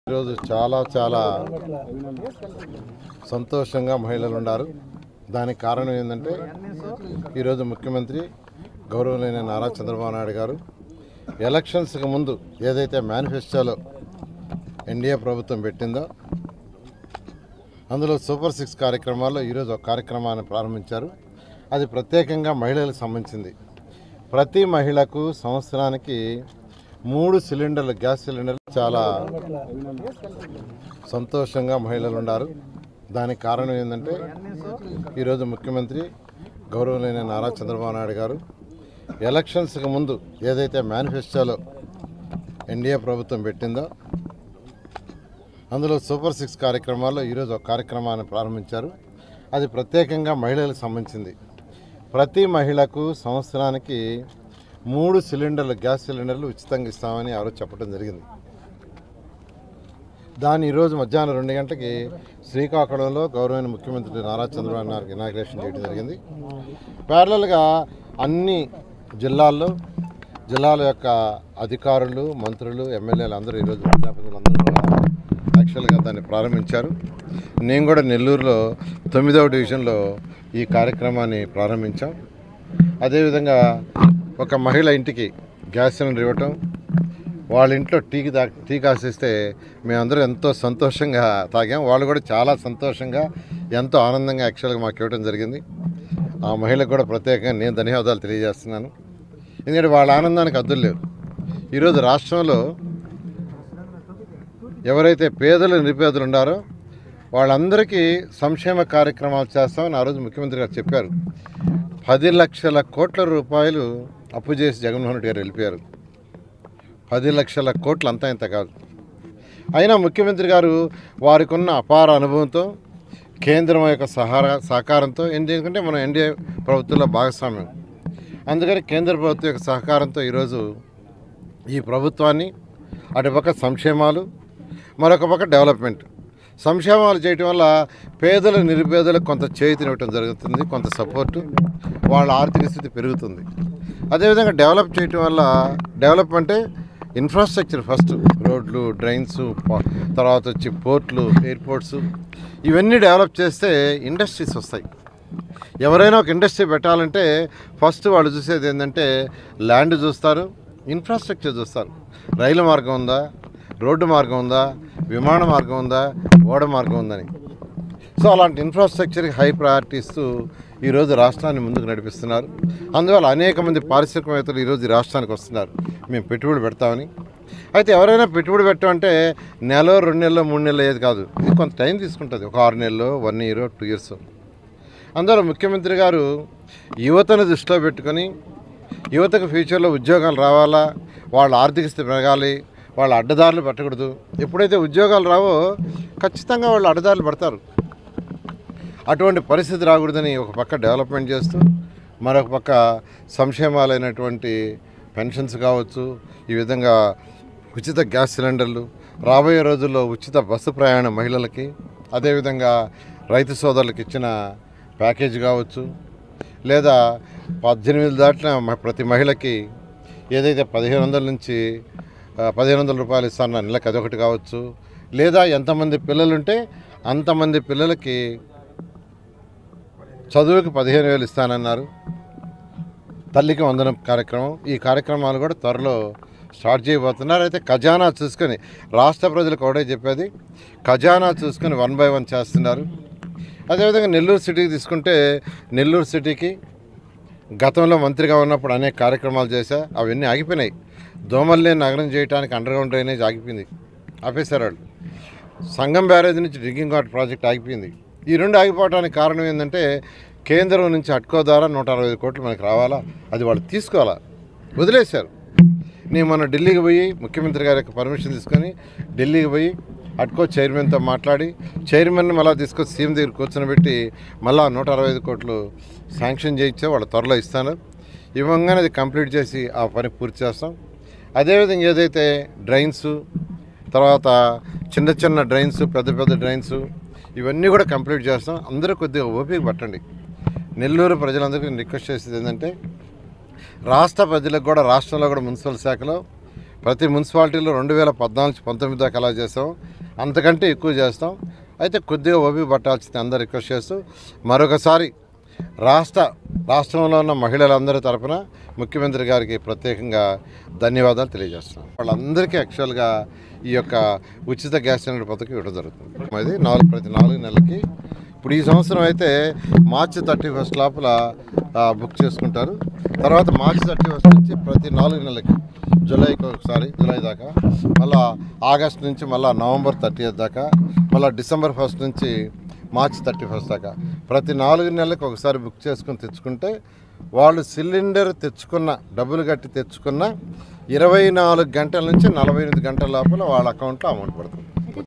ఈరోజు చాలా చాలా సంతోషంగా మహిళలు ఉన్నారు దానికి కారణం ఏంటంటే ఈరోజు ముఖ్యమంత్రి గౌరవనీయ నారా చంద్రబాబు నాయుడు గారు ఎలక్షన్స్కి ముందు ఏదైతే మేనిఫెస్టోలో ఎన్డీఏ ప్రభుత్వం పెట్టిందో అందులో సూపర్ సిక్స్ కార్యక్రమాల్లో ఈరోజు ఒక కార్యక్రమాన్ని ప్రారంభించారు అది ప్రత్యేకంగా మహిళలకు సంబంధించింది ప్రతి మహిళకు సంవత్సరానికి మూడు సిలిండర్లు గ్యాస్ సిలిండర్లు చాలా సంతోషంగా మహిళలు ఉన్నారు దానికి కారణం ఏంటంటే ఈరోజు ముఖ్యమంత్రి గౌరవనీయ నారా చంద్రబాబు నాయుడు గారు ఎలక్షన్స్కి ముందు ఏదైతే మేనిఫెస్టోలో ఎన్డీఏ ప్రభుత్వం పెట్టిందో అందులో సూపర్ సిక్స్ కార్యక్రమాల్లో ఈరోజు ఒక కార్యక్రమాన్ని ప్రారంభించారు అది ప్రత్యేకంగా మహిళలకు సంబంధించింది ప్రతి మహిళకు సంవత్సరానికి మూడు సిలిండర్లు గ్యాస్ సిలిండర్లు ఉచితంగా ఇస్తామని ఆ రోజు చెప్పడం జరిగింది దాన్ని ఈరోజు మధ్యాహ్నం రెండు గంటలకి శ్రీకాకుళంలో గౌరవమైన ముఖ్యమంత్రి నారా చంద్రబాబు నాయుడు ఇనాగ్రేషన్ చేయడం జరిగింది ప్యారలల్గా అన్ని జిల్లాల్లో జిల్లాల యొక్క అధికారులు మంత్రులు ఎమ్మెల్యేలు అందరూ ఈరోజు ప్రజాప్రతినిధులు అందరూ కూడా యాక్చువల్గా దాన్ని ప్రారంభించారు నేను కూడా నెల్లూరులో తొమ్మిదవ డివిజన్లో ఈ కార్యక్రమాన్ని ప్రారంభించాం అదేవిధంగా ఒక మహిళ ఇంటికి గ్యాస్ సిలిండర్ ఇవ్వటం వాళ్ళ ఇంట్లో టీకి తా టీ కాసిస్తే మేమందరం ఎంతో సంతోషంగా తాగాం వాళ్ళు కూడా చాలా సంతోషంగా ఎంతో ఆనందంగా యాక్చువల్గా మాకు ఇవ్వడం జరిగింది ఆ మహిళకు కూడా ప్రత్యేకంగా నేను ధన్యవాదాలు తెలియజేస్తున్నాను ఎందుకంటే వాళ్ళ ఆనందానికి అద్దులు లేవు ఈరోజు రాష్ట్రంలో ఎవరైతే పేదలు నిరుపేదలు ఉన్నారో వాళ్ళందరికీ సంక్షేమ కార్యక్రమాలు చేస్తామని ఆ రోజు ముఖ్యమంత్రి గారు చెప్పారు పది లక్షల కోట్ల రూపాయలు అప్పు చేసి జగన్మోహన్ రెడ్డి గారు వెళ్ళిపోయారు పది లక్షల కోట్లు అంతా ఇంత కాదు అయినా ముఖ్యమంత్రి గారు వారికి ఉన్న అపార అనుభవంతో కేంద్రం యొక్క సహార సహకారంతో ఎందుకంటే మనం ఎన్డీఏ ప్రభుత్వంలో భాగస్వామ్యం అందుకని కేంద్ర ప్రభుత్వం యొక్క సహకారంతో ఈరోజు ఈ ప్రభుత్వాన్ని అటుపక్క సంక్షేమాలు మరొక పక్క డెవలప్మెంట్ సంక్షేమాలు చేయటం వల్ల పేదల నిరుపేదలకు కొంత చేతినివ్వటం జరుగుతుంది కొంత సపోర్టు వాళ్ళ ఆర్థిక స్థితి పెరుగుతుంది అదేవిధంగా డెవలప్ చేయటం వల్ల డెవలప్ అంటే ఇన్ఫ్రాస్ట్రక్చర్ ఫస్ట్ రోడ్లు డ్రైన్స్ ప- తర్వాత వచ్చి పోర్ట్లు ఎయిర్పోర్ట్స్ ఇవన్నీ డెవలప్ చేస్తే ఇండస్ట్రీస్ వస్తాయి ఎవరైనా ఒక ఇండస్ట్రీ పెట్టాలంటే ఫస్ట్ వాళ్ళు చూసేది ఏంటంటే ల్యాండ్ చూస్తారు ఇన్ఫ్రాస్ట్రక్చర్ చూస్తారు రైలు మార్గం ఉందా రోడ్డు మార్గం ఉందా విమాన మార్గం ఉందా ఓడ మార్గం ఉందని సో అలాంటి ఇన్ఫ్రాస్ట్రక్చర్కి హై ప్రయారిటీ ఇస్తూ ఈరోజు రాష్ట్రాన్ని ముందుకు నడిపిస్తున్నారు అందువల్ల అనేక మంది పారిశ్రామికవేత్తలు ఈరోజు ఈ రాష్ట్రానికి వస్తున్నారు మేము పెట్టుబడి పెడతామని అయితే ఎవరైనా పెట్టుబడి పెట్టమంటే నెల రెండు నెలలు మూడు నెలలు ఏది కాదు ఇది కొంత టైం తీసుకుంటుంది ఒక ఆరు నెలలు వన్ ఇయర్ టూ ఇయర్స్ అందువల్ల ముఖ్యమంత్రి గారు యువతను దృష్టిలో పెట్టుకొని యువతకు ఫ్యూచర్లో ఉద్యోగాలు రావాలా వాళ్ళ ఆర్థిక స్థితి పెరగాలి వాళ్ళ అడ్డదారులు పెట్టకూడదు ఎప్పుడైతే ఉద్యోగాలు రావో ఖచ్చితంగా వాళ్ళు అడ్డదారులు పడతారు అటువంటి పరిస్థితి రాకూడదని ఒక పక్క డెవలప్మెంట్ చేస్తూ మరొక పక్క సంక్షేమాలైనటువంటి పెన్షన్స్ కావచ్చు ఈ విధంగా ఉచిత గ్యాస్ సిలిండర్లు రాబోయే రోజుల్లో ఉచిత బస్సు ప్రయాణం మహిళలకి అదేవిధంగా రైతు సోదరులకు ఇచ్చిన ప్యాకేజ్ కావచ్చు లేదా పద్దెనిమిది దాటిన మ- ప్రతి మహిళకి ఏదైతే పదిహేను వందల నుంచి ఆ, పదిహేను వందల రూపాయలు ఇస్తాన నెలకు అదొకటి కావచ్చు లేదా ఎంతమంది పిల్లలుంటే అంతమంది పిల్లలకి చదువుకి పదిహేను వేలు ఇస్తానన్నారు తల్లికి వందనం కార్యక్రమం ఈ కార్యక్రమాలు కూడా త్వరలో స్టార్ట్ చేయబోతున్నారు అయితే ఖజానా చూసుకొని రాష్ట్ర ప్రజలకు ఒకటే చెప్పేది ఖజానా చూసుకొని వన్ బై వన్ చేస్తున్నారు అదేవిధంగా నెల్లూరు సిటీకి తీసుకుంటే నెల్లూరు సిటీకి గతంలో మంత్రిగా ఉన్నప్పుడు అనేక కార్యక్రమాలు చేశా అవన్నీ ఆగిపోయినాయి దోమల్ని నగరం చేయడానికి అండర్ గ్రౌండ్ డ్రైనేజ్ ఆగిపోయింది ఆపేశారు వాళ్ళు సంగం బ్యారేజ్ నుంచి డ్రింకింగ్ వాటర్ ప్రాజెక్ట్ ఆగిపోయింది ఈ రెండు ఆగిపోవడానికి కారణం ఏంటంటే కేంద్రం నుంచి అట్కో ద్వారా నూట అరవై ఐదు కోట్లు మనకు రావాలా అది వాళ్ళు తీసుకోవాలా వదిలేశారు నేను మొన్న ఢిల్లీకి పోయి ముఖ్యమంత్రి గారి యొక్క పర్మిషన్ తీసుకొని ఢిల్లీకి పోయి అట్కో చైర్మన్తో మాట్లాడి చైర్మన్ని మళ్ళీ తీసుకొచ్చి సీఎం దగ్గర కూర్చొని మళ్ళీ నూట అరవై ఐదు కోట్లు శాంక్షన్ చేయించే వాళ్ళు త్వరలో ఇస్తాను ఇవ్వగానే అది కంప్లీట్ చేసి ఆ పని పూర్తి చేస్తాం అదేవిధంగా ఏదైతే డ్రైన్స్ తర్వాత చిన్న చిన్న డ్రైన్స్ పెద్ద పెద్ద డ్రైన్స్ ఇవన్నీ కూడా కంప్లీట్ చేస్తాం అందరూ కొద్దిగా ఓపిక పట్టండి నెల్లూరు ప్రజలందరికీ నేను రిక్వెస్ట్ చేసేది ఏంటంటే రాష్ట్ర ప్రజలకు కూడా రాష్ట్రంలో కూడా మున్సిపల్ శాఖలో ప్రతి మున్సిపాలిటీలో రెండు వేల పద్నాలుగు నుంచి పంతొమ్మిది దాకా అలా చేసాం అంతకంటే ఎక్కువ చేస్తాం అయితే కొద్దిగా ఓపిక పట్టాల్సింది అందరు రిక్వెస్ట్ చేస్తూ మరొకసారి రాష్ట్ర రాష్ట్రంలో ఉన్న మహిళలందరి తరపున ముఖ్యమంత్రి గారికి ప్రత్యేకంగా ధన్యవాదాలు తెలియజేస్తున్నాం వాళ్ళందరికీ యాక్చువల్గా ఈ యొక్క ఉచిత గ్యాస్ సిలిండర్ పథకం ఇవ్వడం జరుగుతుంది అది నాలుగు ప్రతి నాలుగు నెలలకి ఇప్పుడు ఈ సంవత్సరం అయితే మార్చి థర్టీ ఫస్ట్ లోపల ఆ, బుక్ చేసుకుంటారు తర్వాత మార్చి థర్టీ ఫస్ట్ నుంచి ప్రతి నాలుగు నెలలకి జూలైకి ఒకసారి జూలై దాకా మళ్ళా ఆగస్ట్ నుంచి మళ్ళీ నవంబర్ థర్టీ దాకా మళ్ళీ డిసెంబర్ ఫస్ట్ నుంచి మార్చి థర్టీ ఫస్ట్ దాకా ప్రతి నాలుగు నెలలకు ఒకసారి బుక్ చేసుకుని తెచ్చుకుంటే వాళ్ళు సిలిండర్ తెచ్చుకున్న డబ్బులు కట్టి తెచ్చుకున్న ఇరవై నాలుగు గంటల నుంచి నలభై ఎనిమిది గంటల లోపల వాళ్ళ అకౌంట్లో అమౌంట్ పడుతుంది